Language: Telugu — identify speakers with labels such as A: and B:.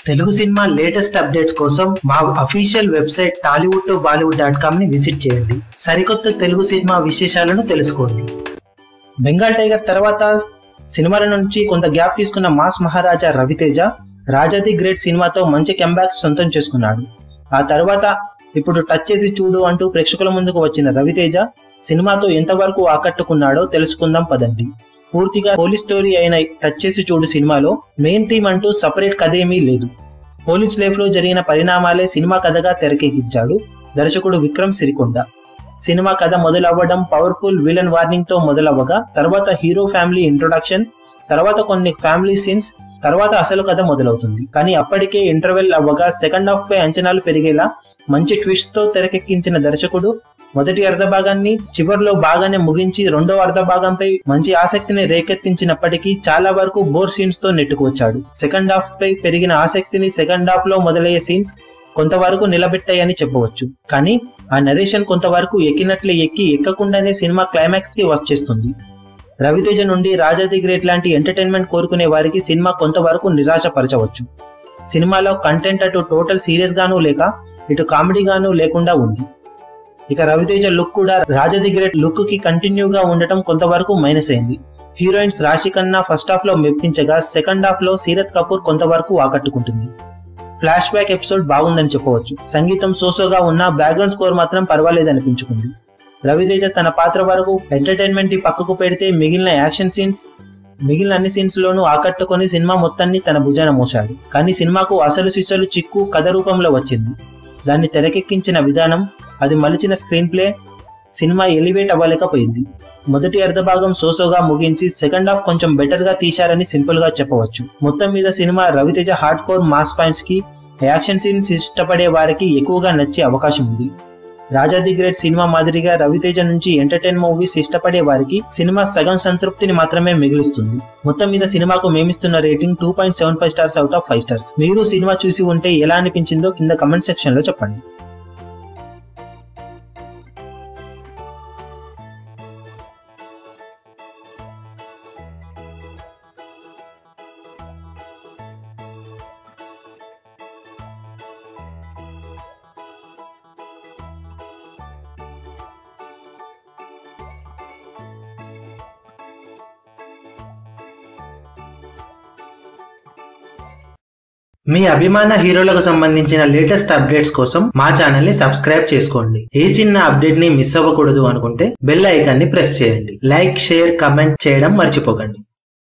A: తెలుగు సినిమా లేటెస్ట్ అప్డేట్స్ కోసం మా official website Tollywood to Bollywood dot com ని విజిట్ చేయండి సరికొత్త తెలుగు సినిమా విశేషాలను తెలుసుకోండి బెంగాల్ టైగర్ తర్వాత సినిమాల నుంచి కొంత గ్యాప్ తీసుకున్న మాస్ మహారాజా రవితేజ రాజాది గ్రేట్ సినిమాతో మంచి కంబ్యాక్ సొంతం చేసుకున్నాడు ఆ తర్వాత ఇప్పుడు టచ్ చేసి చూడు అంటూ ప్రేక్షకుల ముందుకు వచ్చిన రవితేజ సినిమాతో ఎంతవరకు ఆకట్టుకున్నాడో తెలుసుకుందాం పదండి పూర్తిగా పోలీస్ స్టోరీ అయిన టచ్ చేసి చూడు సినిమాలో మెయిన్ థీమ్ అంటూ సపరేట్ కథ ఏమీ లేదు పోలీస్ లైఫ్ లో జరిగిన పరిణామాలే సినిమా కథగా తెరకెక్కించాడు దర్శకుడు విక్రమ్ సిరికొండ సినిమా కథ మొదలవ్వడం పవర్ఫుల్ విలన్ వార్నింగ్ తో మొదలవ్వగా తర్వాత హీరో ఫ్యామిలీ ఇంట్రొడక్షన్ తర్వాత కొన్ని ఫ్యామిలీ సీన్స్ తర్వాత అసలు కథ మొదలవుతుంది కానీ అప్పటికే ఇంటర్వెల్ అవ్వగా సెకండ్ హాఫ్ పై అంచనాలు పెరిగేలా మంచి ట్విస్ట్ తో తెరకెక్కించిన దర్శకుడు మొదటి అర్ధ భాగాన్ని చివర్లో బాగానే ముగించి రెండో అర్ధ భాగంపై మంచి ఆసక్తిని రేకెత్తించినప్పటికీ చాలా వరకు బోర్ సీన్స్ తో నెట్టుకువచ్చాడు సెకండ్ హాఫ్ పై పెరిగిన ఆసక్తిని సెకండ్ హాఫ్ లో మొదలయ్యే సీన్స్ కొంతవరకు నిలబెట్టాయని చెప్పవచ్చు కానీ ఆ నరేషన్ కొంతవరకు ఎక్కినట్లే ఎక్కి ఎక్కకుండానే సినిమా క్లైమాక్స్ కి వచ్చేస్తుంది రవితేజ నుండి రాజాది గ్రేట్ లాంటి ఎంటర్టైన్మెంట్ కోరుకునే వారికి సినిమా కొంతవరకు నిరాశపరచవచ్చు సినిమాలో కంటెంట్ అటు టోటల్ సీరియస్ గాను లేక ఇటు కామెడీ గాను లేకుండా ఉంది ఇక రవితేజ లుక్ కూడా రాజాది గ్రేట్ లుక్ కి కంటిన్యూగా ఉండటం కొంతవరకు మైనస్ అయింది హీరోయిన్స్ రాశి ఖన్నా ఫస్ట్ హాఫ్ లో మెప్పించగా సెకండ్ హాఫ్ లో సీరత్ కపూర్ కొంతవరకు ఆకట్టుకుంటుంది ఫ్లాష్ బ్యాక్ ఎపిసోడ్ బాగుందని చెప్పవచ్చు సంగీతం సోసోగా ఉన్న బ్యాక్గ్రౌండ్ స్కోర్ మాత్రం పర్వాలేదనిపించుకుంది రవితేజ తన పాత్ర వరకు ఎంటర్టైన్మెంట్ పక్కకు పెడితే మిగిలిన యాక్షన్ సీన్స్ మిగిలిన అన్ని సీన్స్ లోనూ ఆకట్టుకొని సినిమా మొత్తాన్ని తన భుజాన మోశాడు కానీ సినిమాకు అసలు సిసలు చిక్కు కథ రూపంలో వచ్చింది దాన్ని తెరకెక్కించిన విధానం అది మలిచిన స్క్రీన్ ప్లే సినిమా ఎలివేట్ అవ్వలేకపోయింది మొదటి అర్ధ భాగం సోసోగా ముగించి సెకండ్ హాఫ్ కొంచెం బెటర్ గా తీశారని సింపుల్ గా చెప్పవచ్చు మొత్తం మీద సినిమా Ravi Teja hard core mass points కి యాక్షన్ సీన్స్ ఇష్టపడే వారికి ఎక్కువగా నచ్చే అవకాశం ఉంది రాజాది గ్రేట్ సినిమా మాదిరిగా రవితేజ నుంచి ఎంటర్టైన్ మూవీస్ ఇష్టపడే వారికి సినిమా సగం సంతృప్తిని మాత్రమే మిగులుస్తుంది మొత్తం మీద సినిమాకు మేమిస్తున్న rating two point seven five stars out of five stars మీరు సినిమా చూసి ఉంటే ఎలా అనిపించిందో కింద కమెంట్ సెక్షన్ లో చెప్పండి మీ అభిమాన హీరోలకు సంబంధించిన లేటెస్ట్ అప్డేట్స్ కోసం మా ఛానల్ ని సబ్స్క్రైబ్ చేసుకోండి ఏ చిన్న అప్డేట్ ని మిస్ అవ్వకూడదు అనుకుంటే బెల్ ఐకాన్ ని ప్రెస్ చేయండి లైక్ షేర్ కమెంట్ చేయడం మర్చిపోకండి